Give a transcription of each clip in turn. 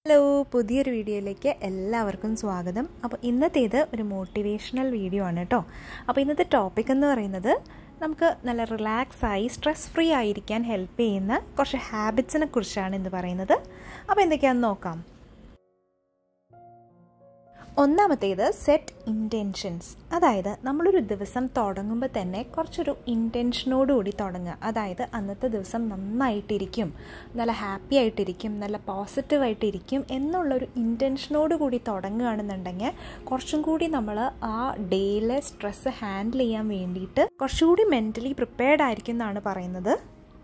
hello പുതിയൊരു വീഡിയോയിലേക്ക് എല്ലാവർക്കും സ്വാഗതം അപ്പോൾ ഇന്നത്തേത് ഒരു മോട്ടിവേഷണൽ വീഡിയോ ആണ് കേട്ടോ അപ്പോൾ ഇന്നത്തെ ടോപ്പിക് എന്ന് പറയുന്നത് നമുക്ക് നല്ല റിലാക്സ് ആയി സ്ട്രെസ് ഫ്രീ ആയിരിക്കാൻ ഹെൽപ്പ് ചെയ്യുന്ന കുറച്ച് ഹാബിറ്റ്സിനെ കുറിച്ചാണ് ഇന്ന് പറയുന്നത് അപ്പോൾ എന്തൊക്കെയാണെന്ന് നോക്കാം ഒന്നാമത്തേത് സെറ്റ് ഇൻറ്റൻഷൻസ് അതായത് നമ്മളൊരു ദിവസം തുടങ്ങുമ്പോൾ തന്നെ കുറച്ചൊരു ഇൻറ്റൻഷനോടുകൂടി തുടങ്ങുക അതായത് അന്നത്തെ ദിവസം നന്നായിട്ടിരിക്കും നല്ല ഹാപ്പി ആയിട്ടിരിക്കും നല്ല പോസിറ്റീവായിട്ടിരിക്കും എന്നുള്ളൊരു ഇൻറ്റൻഷനോട് കൂടി തുടങ്ങുകയാണെന്നുണ്ടെങ്കിൽ കുറച്ചും കൂടി നമ്മൾ ആ ഡേയിലെ സ്ട്രെസ്സ് ഹാൻഡിൽ ചെയ്യാൻ വേണ്ടിയിട്ട് കുറച്ചുകൂടി മെൻ്റലി പ്രിപ്പയർഡ് ആയിരിക്കും എന്നാണ് പറയുന്നത്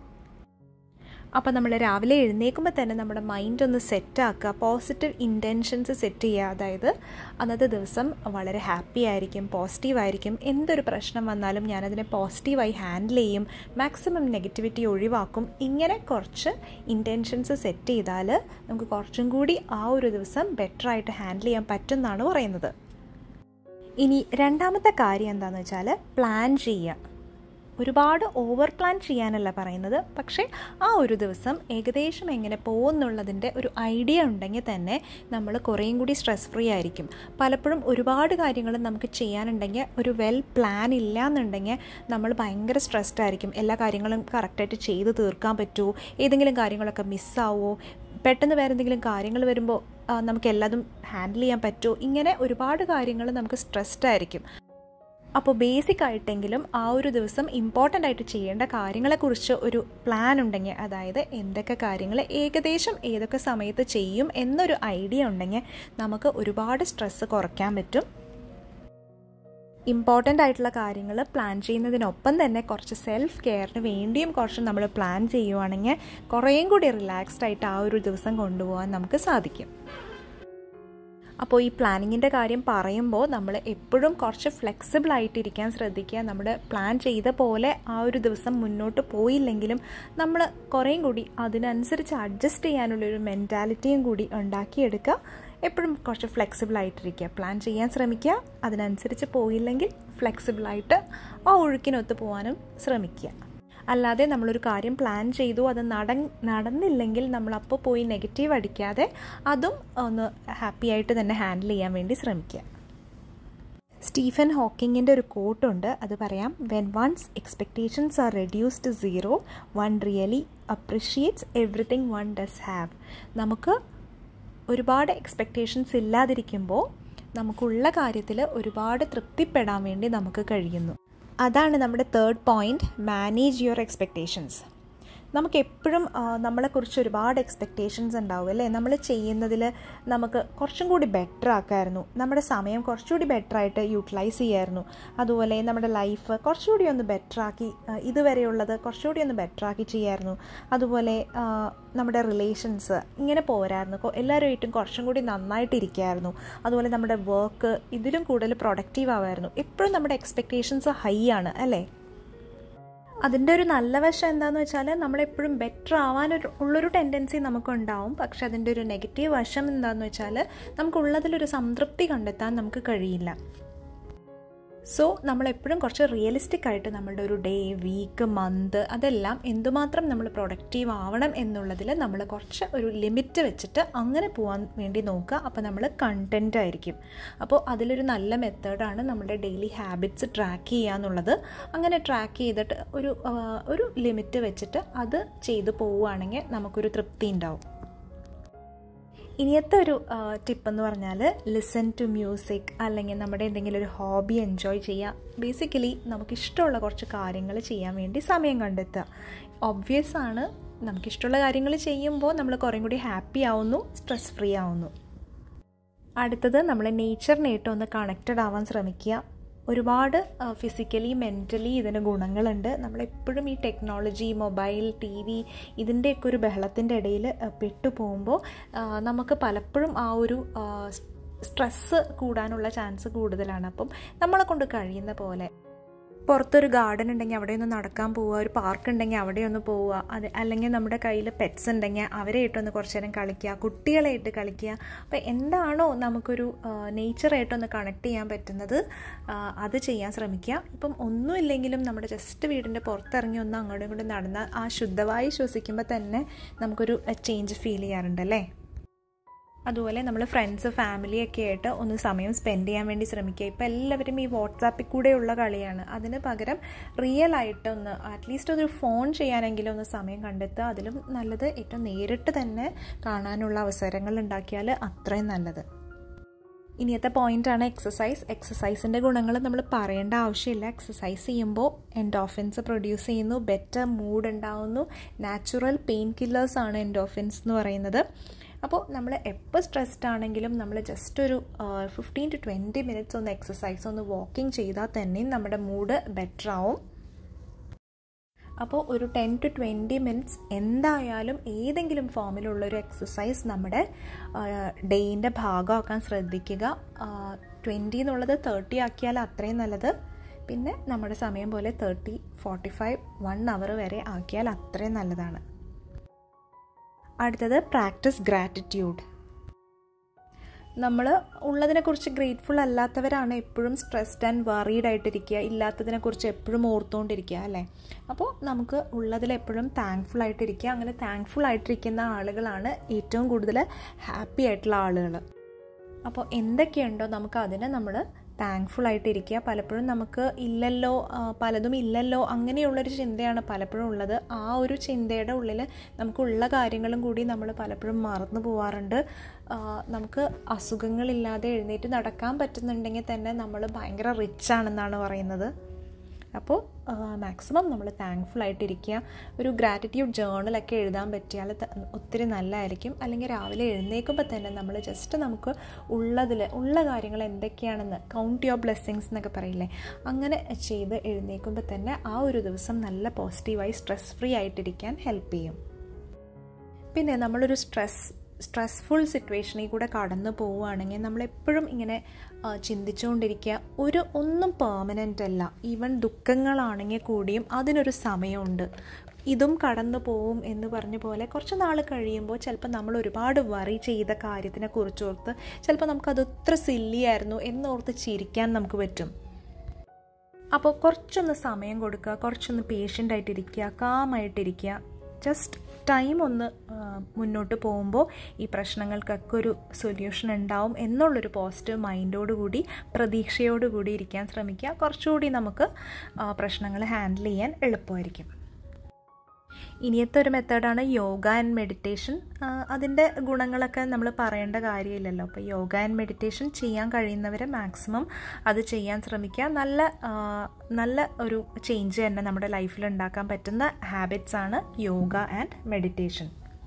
അപ്പോൾ നമ്മൾ രാവിലെ എഴുന്നേൽക്കുമ്പോൾ തന്നെ നമ്മുടെ മൈൻഡ് ഒന്ന് സെറ്റ് ആക്കുക പോസിറ്റീവ് ഇൻറ്റൻഷൻസ് സെറ്റ് ചെയ്യുക അതായത് അന്നത്തെ ദിവസം വളരെ ഹാപ്പി ആയിരിക്കും പോസിറ്റീവ് ആയിരിക്കും എന്തൊരു പ്രശ്നം വന്നാലും ഞാനതിനെ പോസിറ്റീവായി ഹാൻഡിൽ ചെയ്യും മാക്സിമം നെഗറ്റിവിറ്റി ഒഴിവാക്കും ഇങ്ങനെ കുറച്ച് ഇൻറ്റൻഷൻസ് സെറ്റ് ചെയ്താൽ നമുക്ക് കുറച്ചും കൂടി ആ ഒരു ദിവസം ബെറ്റർ ആയിട്ട് ഹാൻഡിൽ ചെയ്യാൻ പറ്റും എന്നാണ് പറയുന്നത് ഇനി രണ്ടാമത്തെ കാര്യം എന്താണെന്ന് വെച്ചാൽ പ്ലാൻ ചെയ്യുക ഒരുപാട് ഓവർ പ്ലാൻ ചെയ്യാനല്ല പറയുന്നത് പക്ഷേ ആ ഒരു ദിവസം ഏകദേശം എങ്ങനെ പോകുന്നുള്ളതിൻ്റെ ഒരു ഐഡിയ ഉണ്ടെങ്കിൽ തന്നെ നമ്മൾ കുറേയും കൂടി സ്ട്രെസ് ഫ്രീ ആയിരിക്കും പലപ്പോഴും ഒരുപാട് കാര്യങ്ങൾ നമുക്ക് ചെയ്യാനുണ്ടെങ്കിൽ ഒരു വെൽ പ്ലാൻ ഇല്ല എന്നുണ്ടെങ്കിൽ നമ്മൾ ഭയങ്കര സ്ട്രെസ്ഡ് ആയിരിക്കും എല്ലാ കാര്യങ്ങളും കറക്റ്റായിട്ട് ചെയ്ത് തീർക്കാൻ പറ്റുമോ ഏതെങ്കിലും കാര്യങ്ങളൊക്കെ മിസ്സാവോ പെട്ടെന്ന് വേറെ എന്തെങ്കിലും കാര്യങ്ങൾ വരുമ്പോൾ നമുക്ക് എല്ലാതും ഹാൻഡിൽ ചെയ്യാൻ പറ്റുമോ ഇങ്ങനെ ഒരുപാട് കാര്യങ്ങൾ നമുക്ക് സ്ട്രെസ്ഡ് ആയിരിക്കും അപ്പോൾ ബേസിക് ആയിട്ടെങ്കിലും ആ ഒരു ദിവസം ഇമ്പോർട്ടൻ്റ് ആയിട്ട് ചെയ്യേണ്ട കാര്യങ്ങളെക്കുറിച്ച് ഒരു പ്ലാൻ ഉണ്ടെങ്കിൽ അതായത് എന്തൊക്കെ കാര്യങ്ങൾ ഏകദേശം ഏതൊക്കെ സമയത്ത് ചെയ്യും എന്നൊരു ഐഡിയ ഉണ്ടെങ്കിൽ നമുക്ക് ഒരുപാട് സ്ട്രെസ്സ് കുറയ്ക്കാൻ പറ്റും ഇമ്പോർട്ടൻ്റ് ആയിട്ടുള്ള കാര്യങ്ങൾ പ്ലാൻ ചെയ്യുന്നതിനൊപ്പം തന്നെ കുറച്ച് സെൽഫ് കെയറിന് വേണ്ടിയും കുറച്ച് നമ്മൾ പ്ലാൻ ചെയ്യുവാണെങ്കിൽ കുറേയും കൂടി റിലാക്സ്ഡ് ആയിട്ട് ആ ഒരു ദിവസം കൊണ്ടുപോകാൻ നമുക്ക് സാധിക്കും അപ്പോൾ ഈ പ്ലാനിങ്ങിൻ്റെ കാര്യം പറയുമ്പോൾ നമ്മൾ എപ്പോഴും കുറച്ച് ഫ്ലെക്സിബിൾ ആയിട്ടിരിക്കാൻ ശ്രദ്ധിക്കുക നമ്മുടെ പ്ലാൻ ചെയ്ത പോലെ ആ ഒരു ദിവസം മുന്നോട്ട് പോയില്ലെങ്കിലും നമ്മൾ കുറേയും കൂടി അതിനനുസരിച്ച് അഡ്ജസ്റ്റ് ചെയ്യാനുള്ളൊരു മെൻറ്റാലിറ്റിയും കൂടി ഉണ്ടാക്കിയെടുക്കുക എപ്പോഴും കുറച്ച് ഫ്ലെക്സിബിൾ ആയിട്ടിരിക്കുക പ്ലാൻ ചെയ്യാൻ ശ്രമിക്കുക അതിനനുസരിച്ച് പോയില്ലെങ്കിൽ ഫ്ലെക്സിബിളായിട്ട് ആ ഒഴുക്കിനൊത്ത് പോകാനും ശ്രമിക്കുക അല്ലാതെ നമ്മളൊരു കാര്യം പ്ലാൻ ചെയ്തു അത് നട നടന്നില്ലെങ്കിൽ നമ്മളപ്പോൾ പോയി നെഗറ്റീവ് അടിക്കാതെ അതും ഒന്ന് ഹാപ്പി ആയിട്ട് തന്നെ ഹാൻഡിൽ ചെയ്യാൻ വേണ്ടി ശ്രമിക്കുക സ്റ്റീഫൻ ഹോക്കിങ്ങിൻ്റെ ഒരു കോട്ടുണ്ട് അത് പറയാം when one's expectations are reduced zero one really appreciates everything one does have നമുക്ക് ഒരുപാട് എക്സ്പെക്റ്റേഷൻസ് ഇല്ലാതിരിക്കുമ്പോൾ നമുക്കുള്ള കാര്യത്തിൽ ഒരുപാട് തൃപ്തിപ്പെടാൻ വേണ്ടി നമുക്ക് കഴിയുന്നു അതാണ് നമ്മുടെ third point manage your expectations നമുക്ക് എപ്പോഴും നമ്മളെക്കുറിച്ച് ഒരുപാട് എക്സ്പെക്റ്റേഷൻസ് ഉണ്ടാവും അല്ലേ നമ്മൾ ചെയ്യുന്നതിൽ നമുക്ക് കുറച്ചും കൂടി ബെറ്റർ ആക്കായിരുന്നു നമ്മുടെ സമയം കുറച്ചുകൂടി ബെറ്റർ ആയിട്ട് യൂട്ടിലൈസ് ചെയ്യായിരുന്നു അതുപോലെ നമ്മുടെ ലൈഫ് കുറച്ചുകൂടി ഒന്ന് ബെറ്റർ ആക്കി ഇതുവരെയുള്ളത് കുറച്ചുകൂടി ഒന്ന് ബെറ്റർ ആക്കി ചെയ്യായിരുന്നു അതുപോലെ നമ്മുടെ റിലേഷൻസ് ഇങ്ങനെ പോരായിരുന്നു എല്ലാവരുമായിട്ടും കുറച്ചും കൂടി നന്നായിട്ടിരിക്കുകയായിരുന്നു അതുപോലെ നമ്മുടെ വർക്ക് ഇതിലും കൂടുതൽ പ്രൊഡക്റ്റീവ് ആവായിരുന്നു എപ്പോഴും നമ്മുടെ എക്സ്പെക്റ്റേഷൻസ് ഹൈ ആണ് അല്ലേ അതിൻ്റെ ഒരു നല്ല വശം എന്താണെന്ന് വെച്ചാൽ നമ്മളെപ്പോഴും ബെറ്റർ ആവാനൊരു ഉള്ളൊരു ടെൻഡൻസി നമുക്കുണ്ടാവും പക്ഷെ അതിൻ്റെ ഒരു നെഗറ്റീവ് വശം എന്താണെന്ന് വെച്ചാൽ നമുക്കുള്ളതിലൊരു സംതൃപ്തി കണ്ടെത്താൻ നമുക്ക് കഴിയില്ല സോ നമ്മളെപ്പോഴും കുറച്ച് റിയലിസ്റ്റിക് ആയിട്ട് നമ്മളുടെ ഒരു ഡേ വീക്ക് മന്ത് അതെല്ലാം എന്തുമാത്രം നമ്മൾ പ്രൊഡക്റ്റീവ് ആവണം എന്നുള്ളതിൽ നമ്മൾ കുറച്ച് ഒരു ലിമിറ്റ് വെച്ചിട്ട് അങ്ങനെ പോകാൻ വേണ്ടി നോക്കുക അപ്പോൾ നമ്മൾ കണ്ടൻ്റ് ആയിരിക്കും അപ്പോൾ അതിലൊരു നല്ല മെത്തേഡാണ് നമ്മുടെ ഡെയിലി ഹാബിറ്റ്സ് ട്രാക്ക് ചെയ്യുക എന്നുള്ളത് അങ്ങനെ ട്രാക്ക് ചെയ്തിട്ട് ഒരു ഒരു ലിമിറ്റ് വെച്ചിട്ട് അത് ചെയ്തു പോവുകയാണെങ്കിൽ നമുക്കൊരു തൃപ്തി ഉണ്ടാവും ഇനിയത്തെ ഒരു ടിപ്പ് എന്ന് പറഞ്ഞാൽ ലിസൺ ടു മ്യൂസിക് അല്ലെങ്കിൽ നമ്മുടെ എന്തെങ്കിലും ഒരു ഹോബി എൻജോയ് ചെയ്യുക ബേസിക്കലി നമുക്കിഷ്ടമുള്ള കുറച്ച് കാര്യങ്ങൾ ചെയ്യാൻ വേണ്ടി സമയം കണ്ടെത്തുക ഒബ്വിയസ് ആണ് നമുക്കിഷ്ടമുള്ള കാര്യങ്ങൾ ചെയ്യുമ്പോൾ നമ്മൾ കുറേ കൂടി ഹാപ്പി ആവുന്നു സ്ട്രെസ് ഫ്രീ ആവുന്നു അടുത്തത് നമ്മൾ നേച്ചറിനായിട്ട് ഒന്ന് കണക്റ്റഡ് ആവാൻ ശ്രമിക്കുക ഒരുപാട് ഫിസിക്കലി മെൻ്റലി ഇതിന് ഗുണങ്ങളുണ്ട് നമ്മളെപ്പോഴും ഈ ടെക്നോളജി മൊബൈൽ ടി വി ഇതിൻ്റെയൊക്കെ ഒരു ബഹളത്തിൻ്റെ ഇടയിൽ പെട്ടുപോകുമ്പോൾ നമുക്ക് പലപ്പോഴും ആ ഒരു സ്ട്രെസ്സ് കൂടാനുള്ള ചാൻസ് കൂടുതലാണ് അപ്പം നമ്മളെ കൊണ്ട് കഴിയുന്ന പോലെ പുറത്തൊരു ഗാർഡൻ ഉണ്ടെങ്കിൽ അവിടെ ഒന്ന് നടക്കാൻ പോവുക ഒരു പാർക്ക് ഉണ്ടെങ്കിൽ അവിടെ ഒന്ന് പോവുക അത് അല്ലെങ്കിൽ നമ്മുടെ കയ്യിൽ പെറ്റ്സ് ഉണ്ടെങ്കിൽ അവരെയായിട്ടൊന്ന് കുറച്ച് നേരം കളിക്കുക കുട്ടികളായിട്ട് കളിക്കുക അപ്പോൾ എന്താണോ നമുക്കൊരു നേച്ചറായിട്ടൊന്ന് കണക്ട് ചെയ്യാൻ പറ്റുന്നത് അത് ചെയ്യാൻ ശ്രമിക്കുക ഇപ്പം ഒന്നുമില്ലെങ്കിലും നമ്മുടെ ജസ്റ്റ് വീടിൻ്റെ പുറത്തിറങ്ങി ഒന്ന് അങ്ങോട്ടും ഇങ്ങോട്ടും നടന്നാൽ ആ ശുദ്ധവായു ശ്വസിക്കുമ്പോൾ തന്നെ നമുക്കൊരു ചേഞ്ച് ഫീൽ ചെയ്യാറുണ്ടല്ലേ അതുപോലെ നമ്മൾ ഫ്രണ്ട്സ് ഫാമിലിയൊക്കെ ആയിട്ട് ഒന്ന് സമയം സ്പെൻഡ് ചെയ്യാൻ വേണ്ടി ശ്രമിക്കുക ഇപ്പോൾ എല്ലാവരും ഈ വാട്സാപ്പിൽ കൂടെയുള്ള കളിയാണ് അതിന് പകരം റിയൽ ആയിട്ട് ഒന്ന് അറ്റ്ലീസ്റ്റ് ഒരു ഫോൺ ചെയ്യാനെങ്കിലും ഒന്ന് സമയം കണ്ടെത്തുക അതിലും നല്ലത് ഏറ്റവും നേരിട്ട് തന്നെ കാണാനുള്ള അവസരങ്ങൾ ഉണ്ടാക്കിയാൽ അത്രയും നല്ലത് ഇനിയത്തെ പോയിൻ്റാണ് എക്സസൈസ് എക്സസൈസിൻ്റെ ഗുണങ്ങൾ നമ്മൾ പറയേണ്ട ആവശ്യമില്ല എക്സസൈസ് ചെയ്യുമ്പോൾ എൻഡോഫിൻസ് പ്രൊഡ്യൂസ് ചെയ്യുന്നു ബെറ്റർ മൂഡ് ഉണ്ടാവുന്നു നാച്ചുറൽ പെയിൻ കില്ലേഴ്സ് ആണ് എൻഡോഫിൻസ് എന്ന് പറയുന്നത് അപ്പോൾ നമ്മൾ എപ്പോൾ സ്ട്രെസ്ഡ് ആണെങ്കിലും നമ്മൾ ജസ്റ്റ് ഒരു ഫിഫ്റ്റീൻ ടു ട്വൻറ്റി മിനിറ്റ്സ് ഒന്ന് എക്സസൈസ് ഒന്ന് വാക്കിംഗ് ചെയ്താൽ തന്നെയും നമ്മുടെ മൂഡ് ബെറ്റർ ആവും അപ്പോൾ ഒരു ടെൻ ടു ട്വൻറ്റി മിനിറ്റ്സ് എന്തായാലും ഏതെങ്കിലും ഫോമിലുള്ളൊരു എക്സസൈസ് നമ്മുടെ ഡേയിൻ്റെ ഭാഗമാക്കാൻ ശ്രദ്ധിക്കുക ട്വൻറ്റി എന്നുള്ളത് തേർട്ടി ആക്കിയാൽ അത്രയും നല്ലത് പിന്നെ നമ്മുടെ സമയം പോലെ thirty forty five one hour വരെ ആക്കിയാൽ അത്രയും നല്ലതാണ് അടുത്തത് പ്രാക്ടീസ് ഗ്രാറ്റിറ്റ്യൂഡ് നമ്മൾ ഉള്ളതിനെക്കുറിച്ച് ഗ്രേറ്റ്ഫുൾ അല്ലാത്തവരാണ് എപ്പോഴും സ്ട്രെസ്ഡ് ആൻഡ് വറീഡ് ആയിട്ടിരിക്കുക ഇല്ലാത്തതിനെക്കുറിച്ച് എപ്പോഴും ഓർത്തുകൊണ്ടിരിക്കുക അല്ലേ അപ്പോൾ നമുക്ക് ഉള്ളതിൽ എപ്പോഴും താങ്ക്ഫുൾ ആയിട്ടിരിക്കുക അങ്ങനെ താങ്ക്ഫുൾ ആയിട്ടിരിക്കുന്ന ആളുകളാണ് ഏറ്റവും കൂടുതൽ ഹാപ്പി ആയിട്ടുള്ള ആളുകൾ അപ്പോൾ എന്തൊക്കെയുണ്ടോ നമുക്ക് അതിനെ നമ്മൾ താങ്ക്ഫുൾ ആയിട്ടിരിക്കുക പലപ്പോഴും നമുക്ക് ഇല്ലല്ലോ പലതും ഇല്ലല്ലോ അങ്ങനെയുള്ളൊരു ചിന്തയാണ് പലപ്പോഴും ഉള്ളത് ആ ഒരു ചിന്തയുടെ ഉള്ളിൽ നമുക്കുള്ള കാര്യങ്ങളും കൂടി നമ്മൾ പലപ്പോഴും മറന്നു പോവാറുണ്ട് നമുക്ക് അസുഖങ്ങളില്ലാതെ എഴുന്നേറ്റ് നടക്കാൻ പറ്റുന്നുണ്ടെങ്കിൽ തന്നെ നമ്മൾ ഭയങ്കര റിച്ച് ആണെന്നാണ് പറയുന്നത് അപ്പോൾ മാക്സിമം നമ്മൾ താങ്ക്ഫുൾ ആയിട്ടിരിക്കുക ഒരു ഗ്രാറ്റിറ്റ്യൂഡ് ജേർണലൊക്കെ എഴുതാൻ പറ്റിയാൽ ഒത്തിരി നല്ലതായിരിക്കും അല്ലെങ്കിൽ രാവിലെ എഴുന്നേൽക്കുമ്പോൾ തന്നെ നമ്മൾ ജസ്റ്റ് നമുക്ക് ഉള്ളതിൽ ഉള്ള കാര്യങ്ങൾ എന്തൊക്കെയാണെന്ന് കൗണ്ട് യുവർ ബ്ലെസ്സിങ്സ് എന്നൊക്കെ പറയില്ലേ അങ്ങനെ ചെയ്ത് എഴുന്നേൽക്കുമ്പോൾ തന്നെ ആ ഒരു ദിവസം നല്ല പോസിറ്റീവായി സ്ട്രെസ് ഫ്രീ ആയിട്ടിരിക്കാൻ ഹെൽപ്പ് ചെയ്യും പിന്നെ നമ്മളൊരു സ്ട്രെസ് സ്ട്രെസ്ഫുൾ സിറ്റുവേഷനിൽ കൂടെ കടന്നു പോവുകയാണെങ്കിൽ നമ്മളെപ്പോഴും ഇങ്ങനെ ചിന്തിച്ചുകൊണ്ടിരിക്കുക ഒരു ഒന്നും പെർമനൻ്റ് അല്ല ഈവൻ ദുഃഖങ്ങളാണെങ്കിൽ കൂടിയും അതിനൊരു സമയമുണ്ട് ഇതും കടന്നു പോവും എന്ന് പറഞ്ഞ പോലെ കുറച്ച് നാൾ കഴിയുമ്പോൾ ചിലപ്പോൾ നമ്മൾ ഒരുപാട് വറി ചെയ്ത കാര്യത്തിനെ കുറിച്ചോർത്ത് ചിലപ്പോൾ നമുക്കത് ഇത്ര സില്ലിയായിരുന്നു എന്നോർത്ത് ചിരിക്കാൻ നമുക്ക് പറ്റും അപ്പോൾ കുറച്ചൊന്ന് സമയം കൊടുക്കുക കുറച്ചൊന്ന് പേഷ്യൻ്റ് ആയിട്ടിരിക്കുക കാമായിട്ടിരിക്കുക ജസ്റ്റ് ടൈം ഒന്ന് മുന്നോട്ട് പോകുമ്പോൾ ഈ പ്രശ്നങ്ങൾക്കൊക്കെ ഒരു സൊല്യൂഷൻ ഉണ്ടാവും എന്നുള്ളൊരു പോസിറ്റീവ് മൈൻഡോടുകൂടി പ്രതീക്ഷയോടുകൂടി ഇരിക്കാൻ ശ്രമിക്കുക കുറച്ചുകൂടി നമുക്ക് പ്രശ്നങ്ങൾ ഹാൻഡിൽ ചെയ്യാൻ എളുപ്പമായിരിക്കും ഇനിയത്തെ ഒരു മെത്തേഡാണ് യോഗ ആൻഡ് മെഡിറ്റേഷൻ അതിൻ്റെ ഗുണങ്ങളൊക്കെ നമ്മൾ പറയേണ്ട കാര്യമില്ലല്ലോ അപ്പോൾ യോഗ ആൻഡ് മെഡിറ്റേഷൻ ചെയ്യാൻ കഴിയുന്നവരെ മാക്സിമം അത് ചെയ്യാൻ ശ്രമിക്കുക നല്ല നല്ല ഒരു ചേഞ്ച് തന്നെ നമ്മുടെ ലൈഫിൽ ഉണ്ടാക്കാൻ പറ്റുന്ന ഹാബിറ്റ്സ് ആണ് yoga and meditation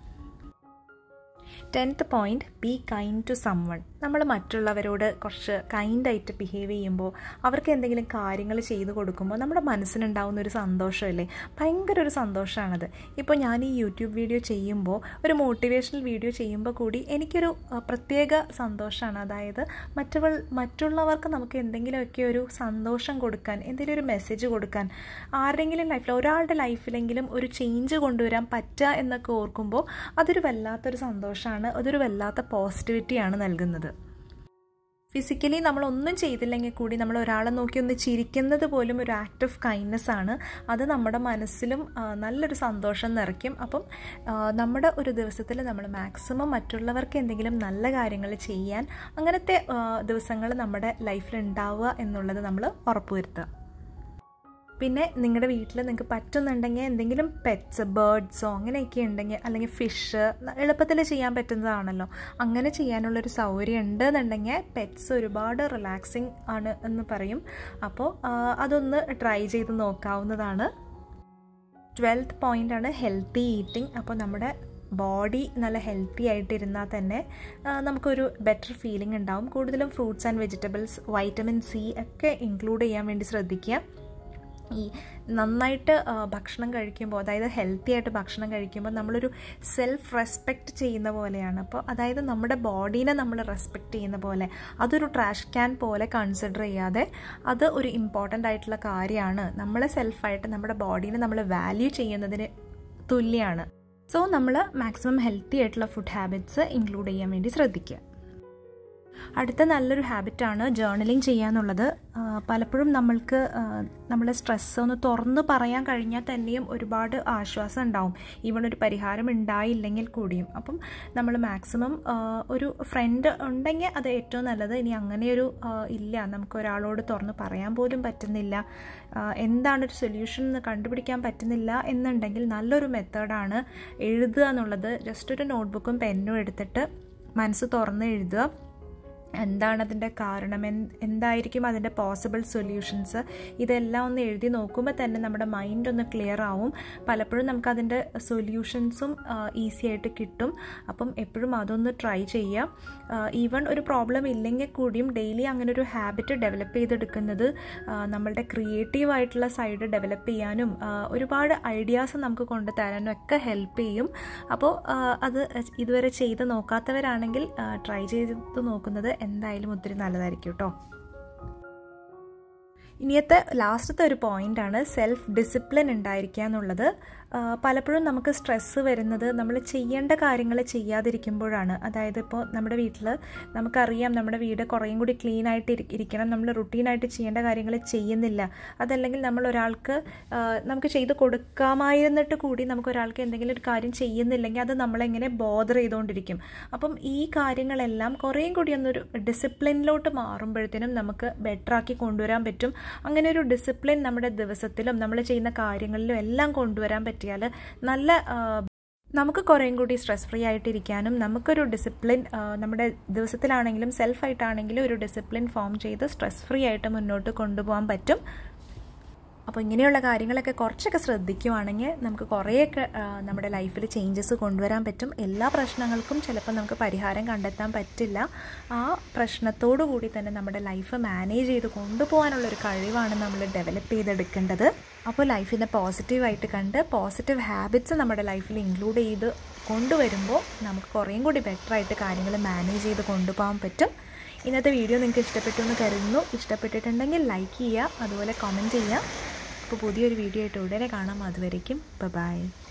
tenth point be kind to someone നമ്മൾ മറ്റുള്ളവരോട് കുറച്ച് കൈൻഡായിട്ട് ബിഹേവ് ചെയ്യുമ്പോൾ അവർക്ക് എന്തെങ്കിലും കാര്യങ്ങൾ ചെയ്തു കൊടുക്കുമ്പോൾ നമ്മുടെ മനസ്സിനുണ്ടാവുന്ന ഒരു സന്തോഷമല്ലേ ഭയങ്കര ഒരു സന്തോഷമാണത് ഇപ്പോൾ ഞാൻ ഈ യൂട്യൂബ് വീഡിയോ ചെയ്യുമ്പോൾ ഒരു മോട്ടിവേഷണൽ വീഡിയോ ചെയ്യുമ്പോൾ കൂടി എനിക്കൊരു പ്രത്യേക സന്തോഷമാണ് അതായത് മറ്റുള്ള മറ്റുള്ളവർക്ക് നമുക്ക് എന്തെങ്കിലുമൊക്കെ ഒരു സന്തോഷം കൊടുക്കാൻ എന്തെങ്കിലും ഒരു മെസ്സേജ് കൊടുക്കാൻ ആരുടെങ്കിലും ലൈഫിൽ ഒരാളുടെ ലൈഫിലെങ്കിലും ഒരു ചേഞ്ച് കൊണ്ടുവരാൻ പറ്റുക എന്നൊക്കെ ഓർക്കുമ്പോൾ അതൊരു വല്ലാത്തൊരു സന്തോഷമാണ് അതൊരു വല്ലാത്ത പോസിറ്റിവിറ്റിയാണ് നൽകുന്നത് ഫിസിക്കലി നമ്മളൊന്നും ചെയ്തില്ലെങ്കിൽ കൂടി നമ്മൾ ഒരാളെ നോക്കി ഒന്ന് ചിരിക്കുന്നത് പോലും ഒരു ആക്ട് ഓഫ് കൈൻഡ്നെസ് ആണ് അത് നമ്മുടെ മനസ്സിലും നല്ലൊരു സന്തോഷം നിറയ്ക്കും അപ്പം നമ്മുടെ ഒരു ദിവസത്തിൽ നമ്മൾ മാക്സിമം മറ്റുള്ളവർക്ക് എന്തെങ്കിലും നല്ല കാര്യങ്ങൾ ചെയ്യാൻ അങ്ങനത്തെ ദിവസങ്ങൾ നമ്മുടെ ലൈഫിൽ ഉണ്ടാവുക എന്നുള്ളത് നമ്മൾ ഉറപ്പുവരുത്തുക പിന്നെ നിങ്ങളുടെ വീട്ടിൽ നിങ്ങൾക്ക് പറ്റുന്നുണ്ടെങ്കിൽ എന്തെങ്കിലും പെറ്റ്സ് ബേർഡ്സോ അങ്ങനെയൊക്കെ ഉണ്ടെങ്കിൽ അല്ലെങ്കിൽ ഫിഷ് എളുപ്പത്തിൽ ചെയ്യാൻ പറ്റുന്നതാണല്ലോ അങ്ങനെ ചെയ്യാനുള്ളൊരു സൗകര്യം ഉണ്ടെന്നുണ്ടെങ്കിൽ പെറ്റ്സ് ഒരുപാട് റിലാക്സിങ് ആണ് എന്ന് പറയും അപ്പോൾ അതൊന്ന് ട്രൈ ചെയ്ത് നോക്കാവുന്നതാണ് ട്വൽത്ത് പോയിൻ്റ് ആണ് ഹെൽത്തി ഈറ്റിംഗ് അപ്പോൾ നമ്മുടെ ബോഡി നല്ല ഹെൽത്തി ആയിട്ടിരുന്നാൽ തന്നെ നമുക്കൊരു ബെറ്റർ ഫീലിംഗ് ഉണ്ടാവും കൂടുതലും fruits and vegetables vitamin C ഒക്കെ ഇൻക്ലൂഡ് ചെയ്യാൻ വേണ്ടി ശ്രദ്ധിക്കുക ഈ നന്നായിട്ട് ഭക്ഷണം കഴിക്കുമ്പോൾ അതായത് ഹെൽത്തി ആയിട്ട് ഭക്ഷണം കഴിക്കുമ്പോൾ നമ്മളൊരു സെൽഫ് റെസ്പെക്റ്റ് ചെയ്യുന്ന പോലെയാണ് അപ്പോൾ അതായത് നമ്മുടെ ബോഡീനെ നമ്മൾ റെസ്പെക്റ്റ് ചെയ്യുന്ന പോലെ അതൊരു ട്രാഷ് ക്യാൻ പോലെ കൺസിഡർ ചെയ്യാതെ അത് ഒരു ഇമ്പോർട്ടൻ്റ് ആയിട്ടുള്ള കാര്യമാണ് നമ്മളെ സെൽഫായിട്ട് നമ്മുടെ ബോഡീനെ നമ്മൾ വാല്യൂ ചെയ്യുന്നതിന് തുല്യമാണ് സോ നമ്മൾ മാക്സിമം ഹെൽത്തി ആയിട്ടുള്ള ഫുഡ് ഹാബിറ്റ്സ് ഇൻക്ലൂഡ് ചെയ്യാൻ വേണ്ടി ശ്രദ്ധിക്കുക അടുത്ത നല്ലൊരു ഹാബിറ്റാണ് ജേർണലിങ് ചെയ്യാന്നുള്ളത് പലപ്പോഴും നമ്മൾക്ക് നമ്മുടെ സ്ട്രെസ്സ് ഒന്ന് തുറന്ന് പറയാൻ കഴിഞ്ഞാൽ തന്നെയും ഒരുപാട് ആശ്വാസം ഉണ്ടാവും ഈവൺ ഒരു പരിഹാരം ഉണ്ടായില്ലെങ്കിൽ കൂടിയും അപ്പം നമ്മൾ മാക്സിമം ഒരു ഫ്രണ്ട് ഉണ്ടെങ്കിൽ അത് ഏറ്റവും നല്ലത് ഇനി അങ്ങനെയൊരു ഇല്ല നമുക്ക് ഒരാളോട് തുറന്ന് പറയാൻ പോലും പറ്റുന്നില്ല എന്താണ് ഒരു സൊല്യൂഷൻ എന്ന് കണ്ടുപിടിക്കാൻ പറ്റുന്നില്ല എന്നുണ്ടെങ്കിൽ നല്ലൊരു മെത്തേഡാണ് എഴുതുക എന്നുള്ളത് ജസ്റ്റ് ഒരു നോട്ട്ബുക്കും പെന്നും എടുത്തിട്ട് മനസ്സ് തുറന്ന് എഴുതുക എന്താണ് അതിൻ്റെ കാരണം എന്തായിരിക്കും അതിൻ്റെ പോസിബിൾ സൊല്യൂഷൻസ് ഇതെല്ലാം ഒന്ന് എഴുതി നോക്കുമ്പോൾ തന്നെ നമ്മുടെ മൈൻഡ് ഒന്ന് ക്ലിയർ ആവും പലപ്പോഴും നമുക്കതിൻ്റെ സൊല്യൂഷൻസും ഈസി ആയിട്ട് കിട്ടും അപ്പം എപ്പോഴും അതൊന്ന് ട്രൈ ചെയ്യുക ഈവൺ ഒരു പ്രോബ്ലം ഇല്ലെങ്കിൽ കൂടിയും ഡെയിലി അങ്ങനെ ഒരു ഹാബിറ്റ് ഡെവലപ്പ് ചെയ്തെടുക്കുന്നത് നമ്മളുടെ ക്രിയേറ്റീവായിട്ടുള്ള സൈഡ് ഡെവലപ്പ് ചെയ്യാനും ഒരുപാട് ഐഡിയാസ് നമുക്ക് കൊണ്ടുതരാനും ഒക്കെ ഹെൽപ്പ് ചെയ്യും അപ്പോൾ അത് ഇതുവരെ ചെയ്ത് നോക്കാത്തവരാണെങ്കിൽ ട്രൈ ചെയ്ത് നോക്കുന്നത് എന്തായാലും ഒത്തിരി നല്ലതായിരിക്കും കേട്ടോ ഇനിയത്തെ ലാസ്റ്റത്തെ ഒരു പോയിൻ്റാണ് സെൽഫ് ഡിസിപ്ലിൻ ഉണ്ടായിരിക്കുക എന്നുള്ളത് പലപ്പോഴും നമുക്ക് സ്ട്രെസ്സ് വരുന്നത് നമ്മൾ ചെയ്യേണ്ട കാര്യങ്ങൾ ചെയ്യാതിരിക്കുമ്പോഴാണ് അതായത് ഇപ്പോൾ നമ്മുടെ വീട്ടിൽ നമുക്കറിയാം നമ്മുടെ വീട് കുറേയും കൂടി ക്ലീൻ ആയിട്ട് ഇരിക്കണം നമ്മൾ റുട്ടീനായിട്ട് ചെയ്യേണ്ട കാര്യങ്ങൾ ചെയ്യുന്നില്ല അതല്ലെങ്കിൽ നമ്മൾ ഒരാൾക്ക് നമുക്ക് ചെയ്ത് കൊടുക്കാമായിരുന്നിട്ട് കൂടി നമുക്ക് ഒരാൾക്ക് എന്തെങ്കിലും ഒരു കാര്യം ചെയ്യുന്നില്ലെങ്കിൽ അത് നമ്മളെങ്ങനെ ബോധർ ചെയ്തുകൊണ്ടിരിക്കും അപ്പം ഈ കാര്യങ്ങളെല്ലാം കുറേയും കൂടി ഒന്നൊരു ഡിസിപ്ലിനിലോട്ട് മാറുമ്പോഴത്തേനും നമുക്ക് ബെറ്ററാക്കി കൊണ്ടുവരാൻ പറ്റും അങ്ങനെ ഒരു ഡിസിപ്ലിൻ നമ്മുടെ ദിവസത്തിലും നമ്മൾ ചെയ്യുന്ന കാര്യങ്ങളിലും എല്ലാം കൊണ്ടുവരാൻ പറ്റിയാൽ നല്ല നമുക്ക് കുറേയും കൂടി സ്ട്രെസ് ഫ്രീ ആയിട്ടിരിക്കാനും നമുക്കൊരു ഡിസിപ്ലിൻ നമ്മുടെ ദിവസത്തിലാണെങ്കിലും സെൽഫായിട്ടാണെങ്കിലും ഒരു ഡിസിപ്ലിൻ ഫോം ചെയ്ത് സ്ട്രെസ് ഫ്രീ ആയിട്ട് മുന്നോട്ട് കൊണ്ടുപോകാൻ പറ്റും അപ്പോൾ ഇങ്ങനെയുള്ള കാര്യങ്ങളൊക്കെ കുറച്ചൊക്കെ ശ്രദ്ധിക്കുവാണെങ്കിൽ നമുക്ക് കുറേയൊക്കെ നമ്മുടെ ലൈഫിൽ ചേഞ്ചസ് കൊണ്ടുവരാൻ പറ്റും എല്ലാ പ്രശ്നങ്ങൾക്കും ചിലപ്പോൾ നമുക്ക് പരിഹാരം കണ്ടെത്താൻ പറ്റില്ല ആ പ്രശ്നത്തോടു കൂടി തന്നെ നമ്മുടെ ലൈഫ് മാനേജ് ചെയ്ത് കൊണ്ടുപോകാനുള്ളൊരു കഴിവാണ് നമ്മൾ ഡെവലപ്പ് ചെയ്തെടുക്കേണ്ടത് അപ്പോൾ ലൈഫിനെ പോസിറ്റീവായിട്ട് കണ്ട് പോസിറ്റീവ് ഹാബിറ്റ്സ് നമ്മുടെ ലൈഫിൽ ഇൻക്ലൂഡ് ചെയ്ത് കൊണ്ടുവരുമ്പോൾ നമുക്ക് കുറേയും കൂടി ബെറ്ററായിട്ട് കാര്യങ്ങൾ മാനേജ് ചെയ്ത് കൊണ്ടുപോകാൻ പറ്റും ഇന്നത്തെ വീഡിയോ നിങ്ങൾക്ക് ഇഷ്ടപ്പെട്ടു എന്ന് കരുതുന്നു ഇഷ്ടപ്പെട്ടിട്ടുണ്ടെങ്കിൽ ലൈക്ക് ചെയ്യുക അതുപോലെ കമൻറ്റ് ചെയ്യുക അപ്പോൾ പുതിയൊരു വീഡിയോ ആയിട്ട് ഉടനെ കാണാം അതുവരയ്ക്കും ബൈ